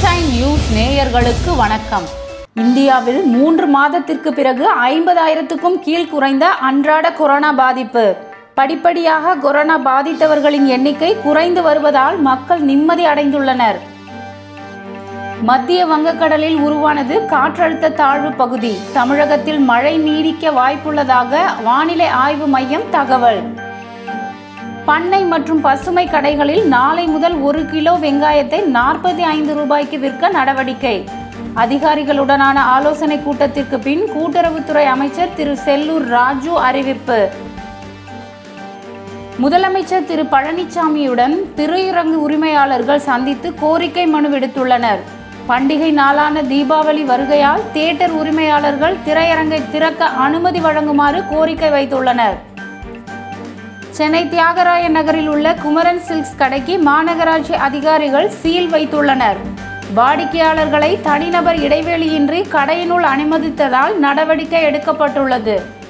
sunshine news நேயர்களுக்கு வணக்கம் இந்தியாவில் மூன்று மாதத்திற்கு பிறகு ஐம்பதாயிரத்துக்கும் கீழ் குறைந்த அன்றாட கொரோனா பாதிப்பு படிப்படியாக கொரோனா பாதித்தவர்களின் எண்ணிக்கை குறைந்து வருவதால் மக்கள் நிம்மதி அடைந்துள்ளனர் மத்திய வங்கக்கடலில் உருவானது காற்றழுத்த தாழ்வு பகுதி தமிழகத்தில் மழை நீடிக்க வாய்ப்புள்ளதாக வானிலை ஆய்வு மையம் தகவல் பண்ணை மற்றும் பசுமை கடைகளில் நாளை முதல் ஒரு கிலோ வெங்காயத்தை நாற்பத்தி ஐந்து ரூபாய்க்கு விற்க நடவடிக்கை அதிகாரிகளுடனான ஆலோசனை கூட்டத்திற்கு பின் கூட்டுறவுத்துறை அமைச்சர் திரு செல்லூர் ராஜு அறிவிப்பு முதலமைச்சர் திரு பழனிசாமியுடன் திரையரங்கு உரிமையாளர்கள் சந்தித்து கோரிக்கை மனு விடுத்துள்ளனர் பண்டிகை நாளான தீபாவளி வருகையால் தியேட்டர் உரிமையாளர்கள் திரையரங்கை திறக்க அனுமதி வழங்குமாறு கோரிக்கை வைத்துள்ளனர் சென்னை தியாகராய நகரில் உள்ள குமரன் சில்க்ஸ் கடைக்கு மாநகராட்சி அதிகாரிகள் சீல் வைத்துள்ளனர் வாடிக்கையாளர்களை தனிநபர் இடைவெளியின்றி கடையினுள் அனுமதித்ததால் நடவடிக்கை எடுக்கப்பட்டுள்ளது